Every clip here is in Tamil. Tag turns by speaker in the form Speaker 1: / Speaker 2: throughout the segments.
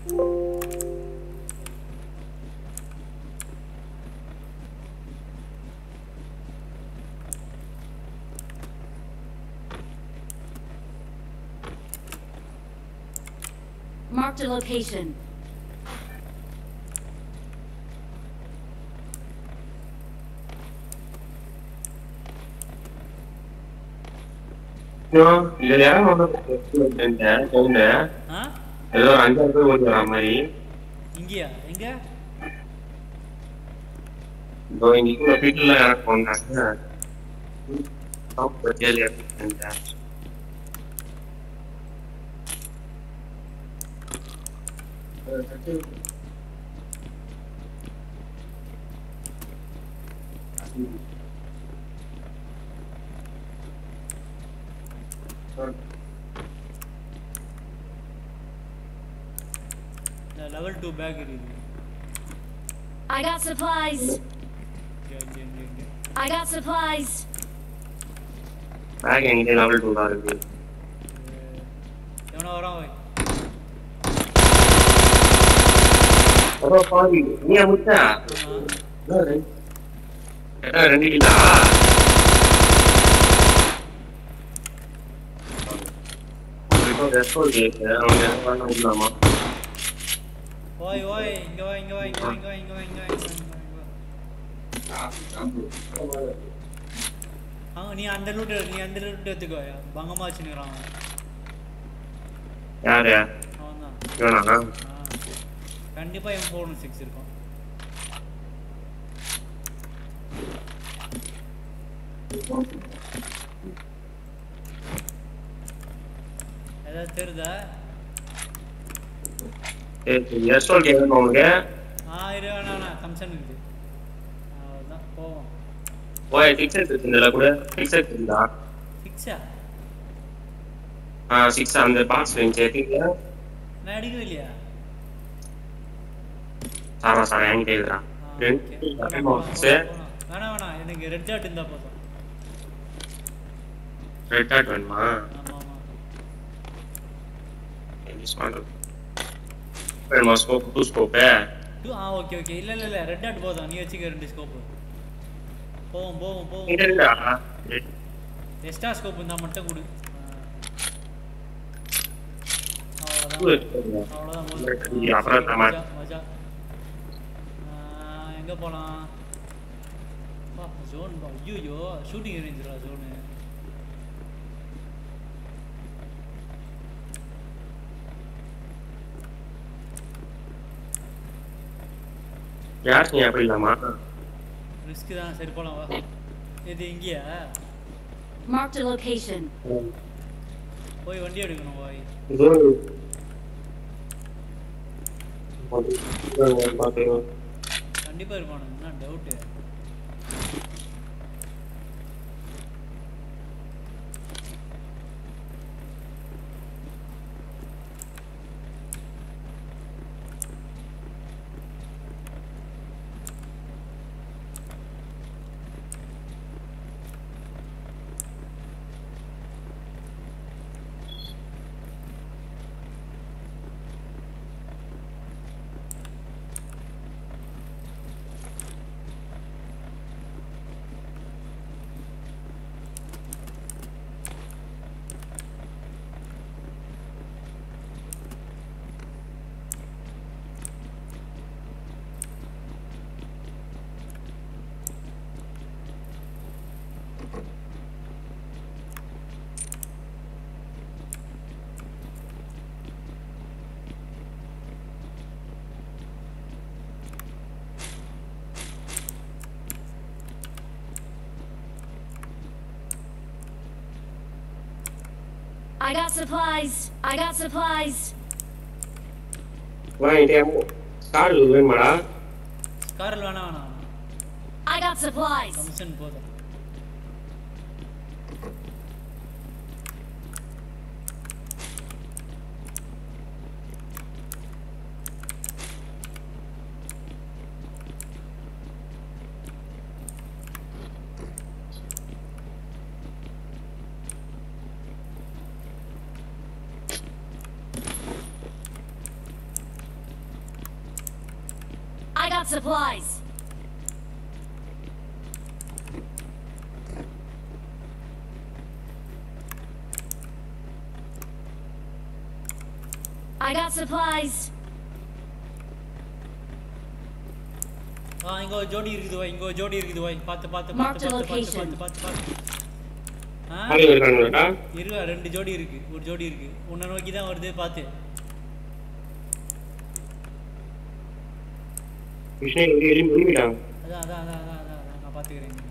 Speaker 1: Marked a location.
Speaker 2: இன்னும் இதுல யாரும் இருந்தேன் சொன்னேன்
Speaker 3: ஆ
Speaker 2: ஏதோ ஒரு அஞ்சாறு பேர் ஓடி வர மாதிரி
Speaker 3: இங்கேயா எங்க
Speaker 2: இப்போ இங்க வீட்டுல எனக்கு போனாங்க பத்தியாலி இருந்தேன்
Speaker 3: இந்த லெவல் டூ பேக் இருக்குது
Speaker 1: I got supplies.
Speaker 3: இங்க இங்க இங்க இங்க
Speaker 1: I got supplies.
Speaker 2: பேக் எங்கிட்ட லெவல் டூ தான் இருக்கு
Speaker 3: இது எவனோ வரான் வை
Speaker 2: அப்புறம் பாதி நீ முட்டா
Speaker 3: ஆமா
Speaker 2: கேட்டா ரெண்டு கிலா ரெஸ்பான்ஸ் இருக்கு அவங்க பண்ண முடியலாமா
Speaker 3: ஓய் ஓய் இங்க வா இங்க வா இங்க வா இங்க வா இங்க வா இங்க வா இங்க வா இங்க வா ஆ நீ அந்த லூட் நீ அந்த லூட் எடுத்துக்கோ பங்கமா வச்சுக்கிறான் அவன்
Speaker 2: யாரு
Speaker 3: அவன் தான்
Speaker 2: இவனா
Speaker 3: ஆ கண்டிப்பா எம் ஃபோர் ஒன் சிக்ஸ் இருக்கும் ஏதாவது தெரியுதா
Speaker 2: சரி ரெஸ்பான்ஸ் கேட்கணும் உனக்கு
Speaker 3: ஆ இரு வேணா வேணா கம்சன் இருக்குது அவ்வளோதான் போவோம்
Speaker 2: ஓய் ஃபிக்ஸட் இருக்குதுல கூட ஃபிக்ஸட் இருந்தா
Speaker 3: சிக்ஸா
Speaker 2: ஆ சிக்ஸ் அந்த பாக்ஸ் இருந்துச்சு எத்தீங்க
Speaker 3: நான் எடுக்கவே இல்லையா
Speaker 2: சாரா சாரா என்கிட்ட இருக்கிறான்
Speaker 3: ஆ,
Speaker 2: ரெண்டு
Speaker 3: okay. போலாம்,
Speaker 2: ரெண்டு
Speaker 3: போலாம்,
Speaker 2: box.
Speaker 3: போலாம், போலாம். வேணாம் வேணாம் எனக்கு ரெட் டாட் இருந்தா போதும்
Speaker 2: ரெட் டாட் வேணுமா
Speaker 3: ஆமா ஆமா
Speaker 2: யூஸ் பண்ணுறது வேணுமா ஸ்கோப் டூ ஸ்கோப்பு
Speaker 3: டூ ஆ ஓகே ஓகே இல்ல இல்ல இல்ல ரெட் டாட் போதும் நீ வச்சுக்க ரெண்டு ஸ்கோப் போவோம் போவோம் போவோம்
Speaker 2: இங்க இருந்தா
Speaker 3: எக்ஸ்ட்ரா ஸ்கோப் இருந்தா மட்டும் கொடு ஆ.
Speaker 2: டூ
Speaker 3: அவ்வளோதான்
Speaker 2: எடுத்துக்கோங்க.
Speaker 3: அவ்வளோதான்
Speaker 2: இது
Speaker 3: போதும்
Speaker 2: அப்புறம் நம்ம-
Speaker 3: மஜா மஜா ஆ, எங்க போலாம் பா ஜோன் பா ஐயோ ஷூட்டிங் ரேஞ்சுடா ஜோனு
Speaker 2: யார் நீ அப்படி இல்லாமா
Speaker 3: ரிஸ்க் தான் சரி போலாம் வா இது இங்கேயா
Speaker 1: Marked a location.
Speaker 3: போய் வண்டி எடுக்கணும் போய்
Speaker 2: இதோ பாத்துக்கோ
Speaker 3: கண்டிப்பா இருப்பானு என்ன doubt
Speaker 1: I got supplies. I got supplies.
Speaker 2: வாங்கிட்டே கார் வேணுமாடா
Speaker 3: காரில் வேணாம் வேணாம்
Speaker 1: I got supplies.
Speaker 3: கமிஷன் போதும்
Speaker 1: got supplies. I got supplies.
Speaker 3: ஆ இங்க ஒரு ஜோடி இருக்குது வை இங்க ஒரு ஜோடி இருக்குது வை பார்த்து பார்த்து
Speaker 1: Mark
Speaker 3: பார்த்து
Speaker 1: the
Speaker 3: பார்த்து பார்த்து
Speaker 1: location.
Speaker 3: பார்த்து பார்த்து பார்த்து ஆ
Speaker 2: ஆளுங்க இருக்கானுங்களாடா
Speaker 3: இருக்கா ரெண்டு ஜோடி இருக்கு ஒரு ஜோடி இருக்கு உன்னை நோக்கி தான் வருது பார்த்து
Speaker 2: கிருஷ்ணன் இங்கே எலும்பி எலும்பிடா
Speaker 3: அதான் அதான் அதான் அதான் அதான் அதான் நான் பார்த்துக்கிறேன் இங்க.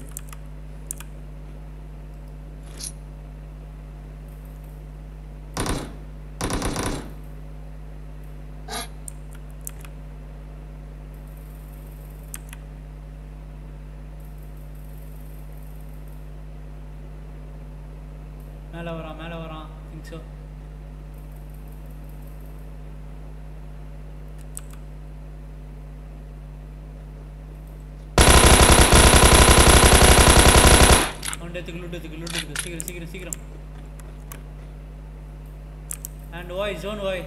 Speaker 3: மேலே வரான் மேலே வரான் திங்க் ஸோ அவன் எடுத்துக்கு லூட் எடுத்துக்கு லூட் எடுத்துக்கு சீக்கிரம் சீக்கிரம் சீக்கிரம் அண்ட் வாய் ஜோன் வாய்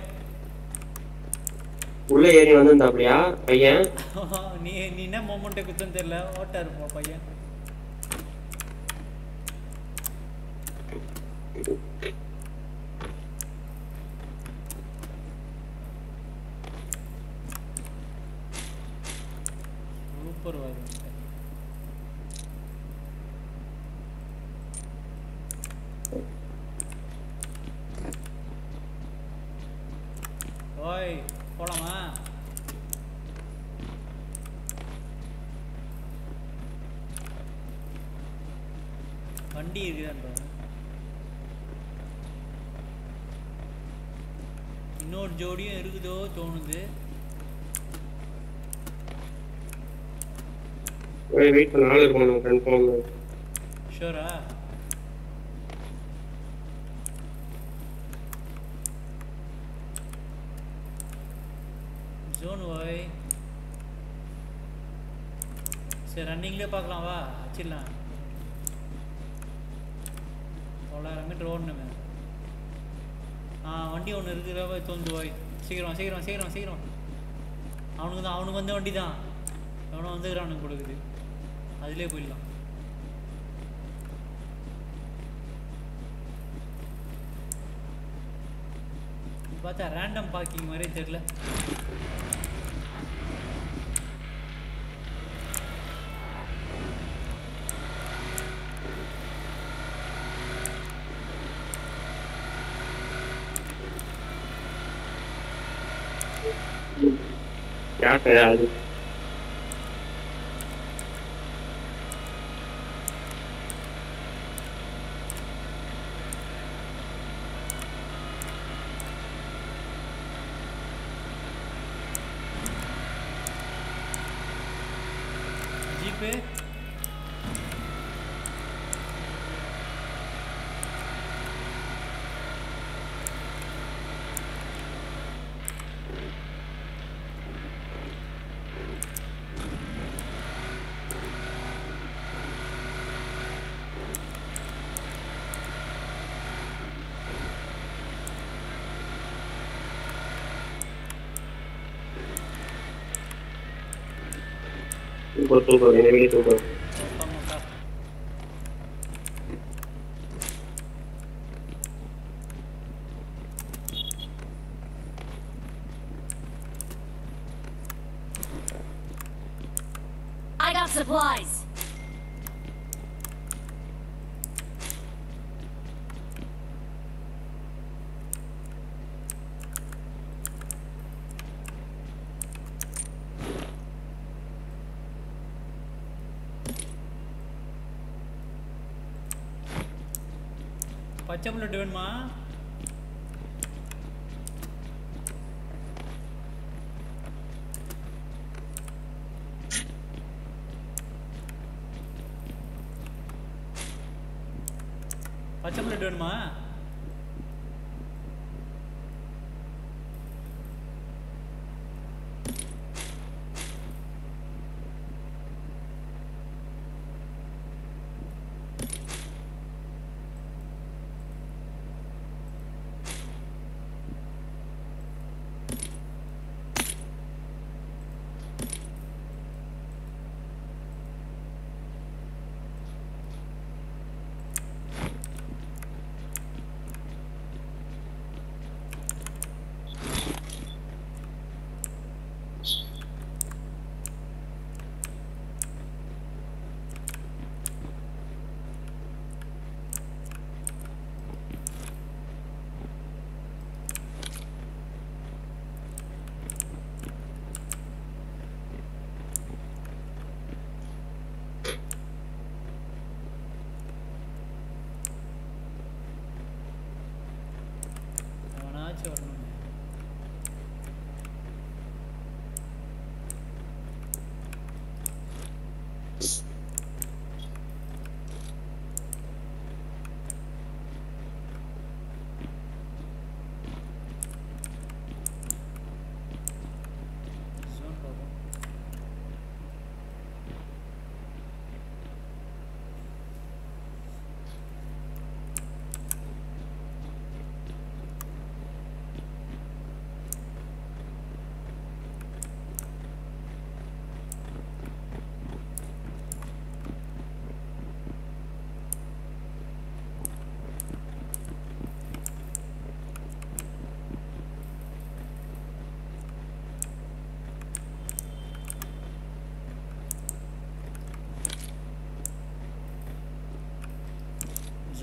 Speaker 2: உள்ள ஏறி வந்திருந்தாப்லையா பையன்
Speaker 3: நீ நீ என்ன மொமெண்ட்டை குத்தன்னு தெரியல ஓட்டா இருப்பா பையன் சூப்பர் வாய் ஓய் போலாமா வண்டி இருக்குதான்ற இன்னொரு ஜோடியும் இருக்குதோ தோணுது
Speaker 2: வெயிட் பண்ண ஆள் இருக்கும் நம்ம கன்ஃபார்ம்
Speaker 3: ஷூரா ஜோன் வாய் சரி ரன்னிங்லேயே பார்க்கலாம் வா வச்சிடலாம் தொள்ளாயிரம் மீட்டர் ஓடணுமே ஆ வண்டி ஒன்று இருக்கிற தோந்து வாய் சீக்கிரம் சீக்கிரம் சீக்கிரம் சீக்கிரம் அவனுக்கு தான் அவனுக்கு வந்த வண்டி தான் எவனோ வந்துக்கிறானுங்க கொடுக்குது அதிலே போயிடலாம் இது பார்த்தா ரேண்டம் பார்க்கிங் மாதிரி தெரியல
Speaker 2: யார் கிடையாது
Speaker 3: ஜிபே
Speaker 2: சூப்பர் சூப்பர் என்ன வெளியே சூப்பர்
Speaker 3: ஆமாக்கா
Speaker 1: I got supplies.
Speaker 3: பச்சை புல்லட் வேணுமா பச்சை புல்லட் வேணுமா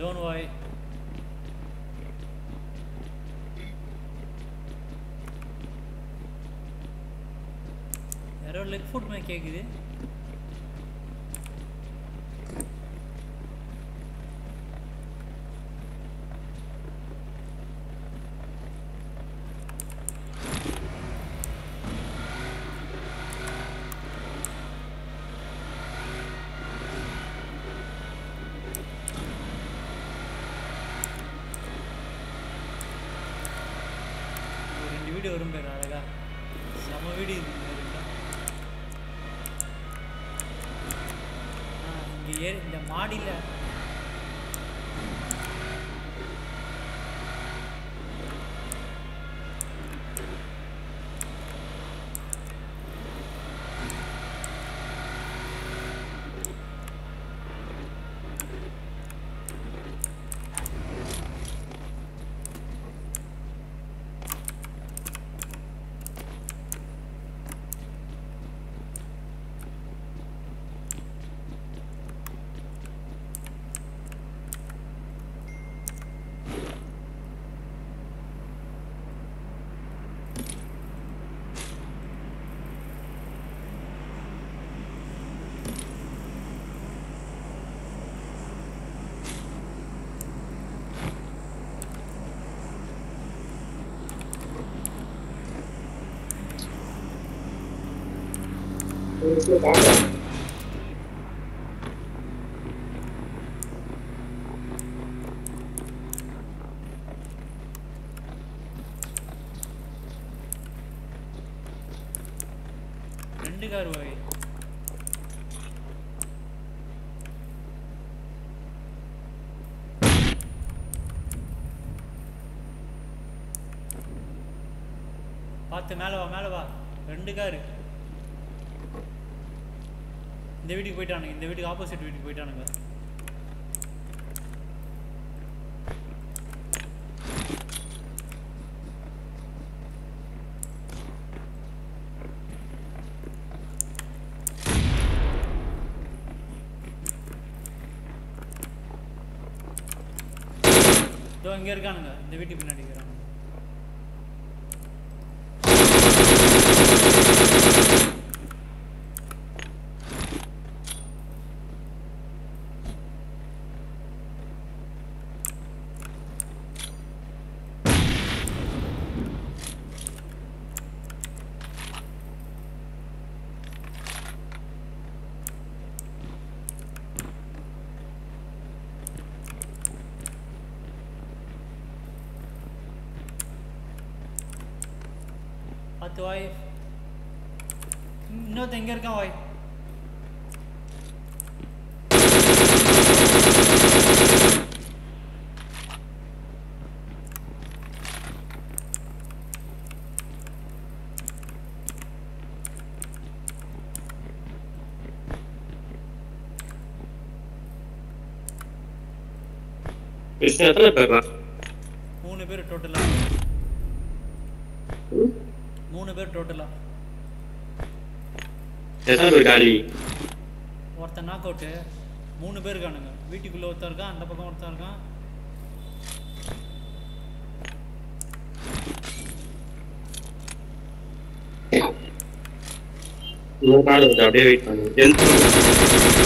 Speaker 3: ஜோன் வாய் யாரோ லெக் ஃபுட் மாதிரி கேட்குது ஒரு ரெண்டு வீடியோ வரும் பேர் அழகா செம வீடியோ இது இருக்குல்ல? ஆ இங்கே ஏ இந்த மாடியில் ரெண்டு கார் வாய் பார்த்து மேலே வா மேலே வா ரெண்டு காரு இந்த வீட்டுக்கு போயிட்டானுங்க இந்த வீட்டுக்கு ஆப்போசிட் வீட்டுக்கு போயிட்டானுங்க இதோ இங்க இருக்கானுங்க இந்த வீட்டுக்கு பின்னாடி இருக்கிறாங்க பத்து வாய் இன்னொருத்த எங்க இருக்கான் வாய்
Speaker 2: விஷ்ணு எத்தனை பேர்ரா
Speaker 3: மூணு பேர் டோட்டலா மூணு பேர் டோட்டலா
Speaker 2: எத்தனை பேர் காலி
Speaker 3: ஒருத்தன் நாக் அவுட்டு மூணு பேர் இருக்கானுங்க வீட்டுக்குள்ள ஒருத்தன் இருக்கான் அந்த பக்கம் ஒருத்தன் இருக்கான்
Speaker 2: இன்னும் காடு இருக்கு அப்படியே வெயிட் பண்ணு எந்த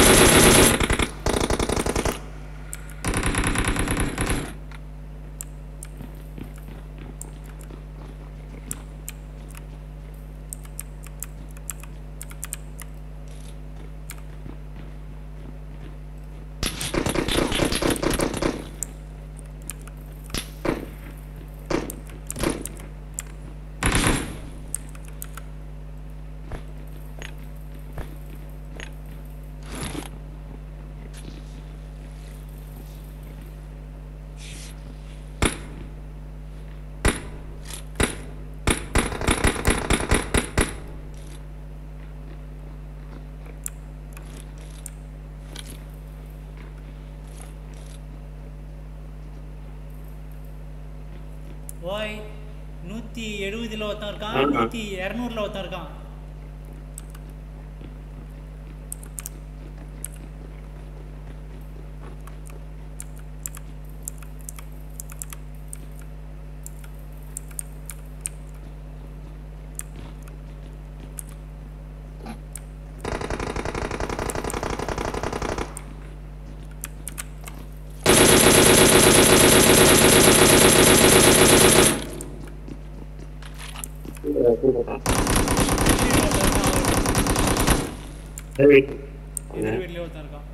Speaker 3: வாய் நூற்றி எழுபதில் ஒருத்தன் இருக்கான்
Speaker 2: ஆமா.
Speaker 3: நூற்றி இரநூறுல ஒருத்தன் இருக்கான் எதிர் வீட்லயே ஒருத்தன் இருக்கான்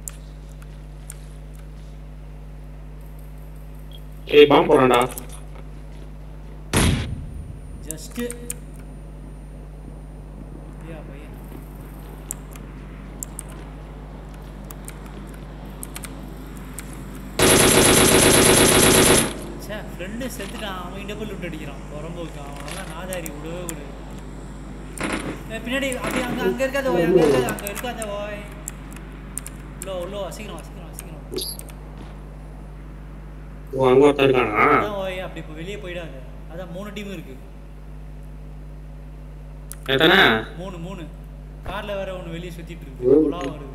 Speaker 2: ஏய் பாம்பு போறான்டா
Speaker 3: ஜஸ்ட் ஐயா பையன் சே ஃப்ரெண்டு செத்துட்டான் அவன் டபுள் விட்டு அடிக்கிறான் புறம்போக்கு அவன் நாதாரி விடவே விடு ஏய், பின்னாடி அப்படியே அங்கே அங்கே இருக்காத ஓய் அங்கே இருக்காத அங்கே இருக்காத ஓய் உள்ளோ உள்ளோ சீக்கிரம் வா, சீக்கிரம் வா, சீக்கிரம் வா.
Speaker 2: ஓ அங்க ஒருத்தன் இருக்கானா
Speaker 3: அதான் ஓய் அப்படி இப்போ வெளியே போயிடாத அதான் மூணு டீம் இருக்கு
Speaker 2: எத்தனை
Speaker 3: மூணு மூணு கார்ல வேற ஒன்று வெளியே சுத்திட்டு இருக்கு
Speaker 2: ஓ.
Speaker 3: உலா வருது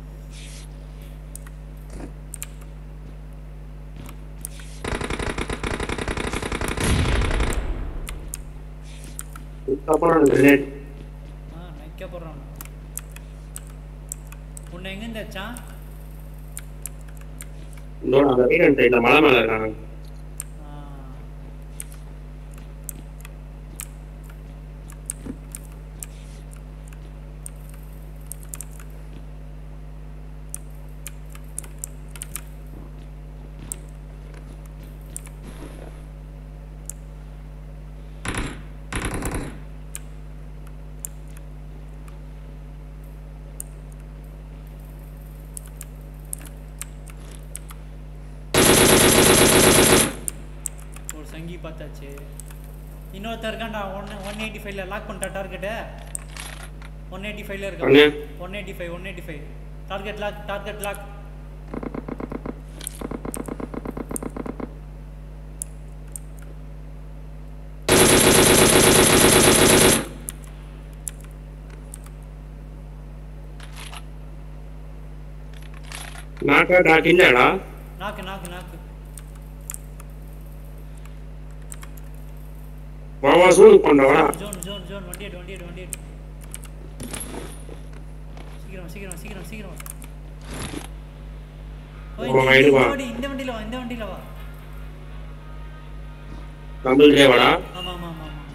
Speaker 2: அப்புறம் கிரேட்
Speaker 3: ஆ நைக்க போடுறான் உன்னை எங்க இருந்தாச்சான்
Speaker 2: இதோட அந்த ரைட் சைடுல மலை மேல இருக்காங்க
Speaker 3: ஒரு சங்கி பார்த்தாச்சு இன்னொருத்தர் இருக்கான்டா ஒன் ஒன் எயிட்டி ஃபைவ்ல லாக் பண்ணிட்டா டார்கெட்டு ஒன் எயிட்டி ஃபைவ்ல இருக்கான்
Speaker 2: ஒண்ணு.
Speaker 3: One eighty five one eighty five target lock target lock
Speaker 2: நாக்கா டாக் இல்லடா
Speaker 3: நாக்கு நாக்கு நாக்கு
Speaker 2: வா வா சூடு பண்ணவா
Speaker 3: ஜோன் ஜோன் ஜோன் வண்டி எடு வண்டி எடு வண்டி எடு சீக்கிரம் சீக்கிரம் சீக்கிரம் சீக்கிரம் ஓ, இந்த-
Speaker 2: வா, இது
Speaker 3: இந்த
Speaker 2: வா.
Speaker 3: வண்டி இந்த வண்டியில வா இந்த வண்டியில வா
Speaker 2: நம்மளுக்கே வாடா
Speaker 3: ஆமா ஆமா ஆமா ஆமா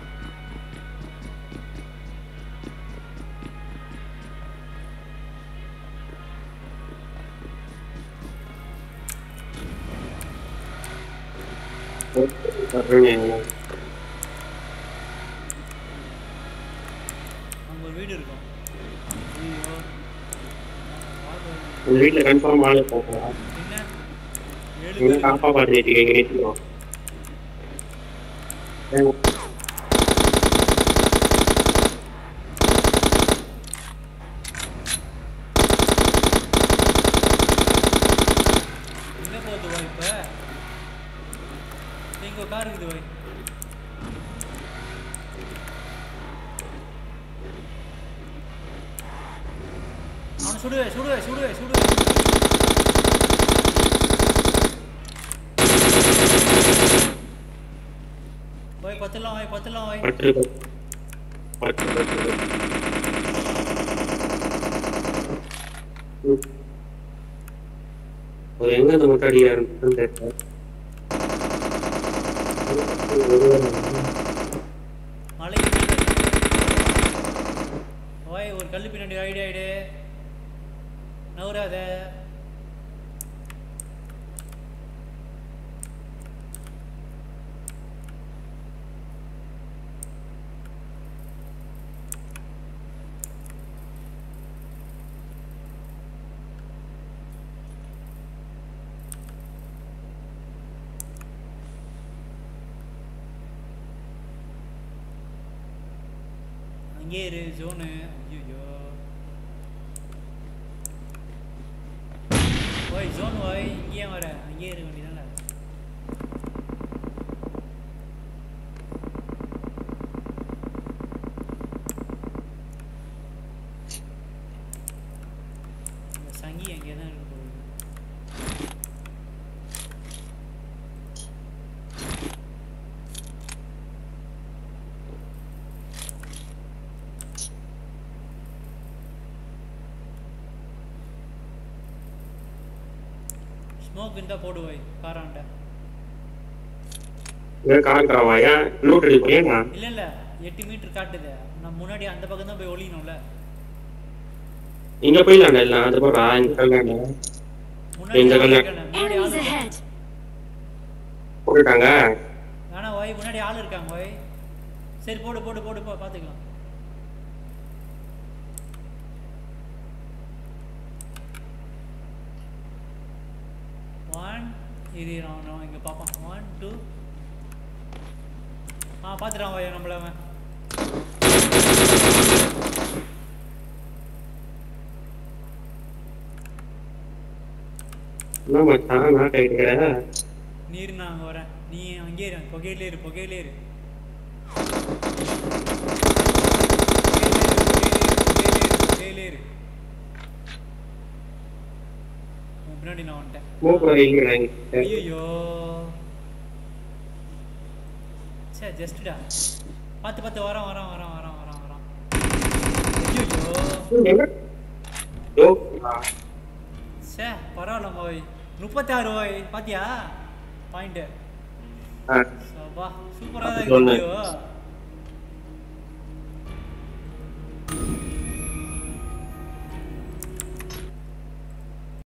Speaker 3: அங்க ஒரு வீடு இருக்கும் ஐயோ
Speaker 2: உங்க வீட்டுல கன்ஃபார்ம் ஆளு போகலாம்
Speaker 3: என்ன ஏழு
Speaker 2: நீங்க
Speaker 3: பேர்
Speaker 2: காப்பா பாத்துட்டு கேட்கிறோம்
Speaker 3: எங்க போகுது வா இப்ப இங்க கார் இருக்குது வை அவனை சுடுவே சுடுவே சுடுவே சுடுவே வை பத்துலாம் வை பத்துலாம் வை
Speaker 2: பட்டு பட்டு பட்டு ம். அது எங்க இந்த முட்டாடியா இருக்குன்னு தெரியல
Speaker 3: மலைக்கு ஓய் ஒரு கல்லு பின்னாடி ஐடி ஆயிடு நவுறாத அங்கே இரு ஜோனு ஐயோ ஓய் ஜோன் ஓய் இங்கேயே வர அங்கேயே இருக்க வேண்டியதானே இந்த சங்கி அங்கே தான் இருக்கு போகுது ஸ்மோக் இருந்தால் போடு வை காராண்ட
Speaker 2: ஏன் கார் காவா ஏன் லூட் அடிப்போம் ஏன்னா
Speaker 3: இல்லை இல்லை எட்டு மீட்டர் காட்டுது நான் முன்னாடி அந்த பக்கம் தான் போய் ஒளியணும்ல
Speaker 2: இங்க போயிடலாம்டா எல்லாம் அது போடுறா இந்த கல்யாண
Speaker 3: முன்னாடி
Speaker 2: இந்த
Speaker 3: ஆள்
Speaker 2: கல்ல-
Speaker 3: இருக்கானே, முன்னாடி ஆள்
Speaker 1: Enemies
Speaker 3: இருக்கானே.
Speaker 1: ahead!
Speaker 2: போட்டுட்டாங்க
Speaker 3: வேணா ஓய் முன்னாடி ஆள் இருக்காங்க ஓய் சரி போடு போடு போடு போ பார்த்துக்கலாம் ஒன் இது நான் நான் இங்கே பார்ப்போம் ஒன் டூ ஆ பார்த்துட்டான் ஓய் நம்மள அவன்
Speaker 2: என்ன மச்சான் நான் கேட்கிறேன்
Speaker 3: நீர் நான் அங்கே வரேன் நீ அங்கேயே இரு புகையிலே இரு புகையிலே இரு புகையிலே இரு உன் பின்னாடி நான் வந்துட்டேன்
Speaker 2: மூக்கு வைக்கிறேன்
Speaker 3: ஐயோ சே ஜஸ்ட்டா பார்த்து பார்த்து வரோம் வரோம் வரோம் வரோம் வரோம் வரோம் ஐயோ சே பரவாயில்ல ஓய் முப்பத்தாறு ஓய் பாத்தியா பாயிண்ட்டு சபா சூப்பராக தான்
Speaker 2: சொல்லு.
Speaker 3: இருக்கு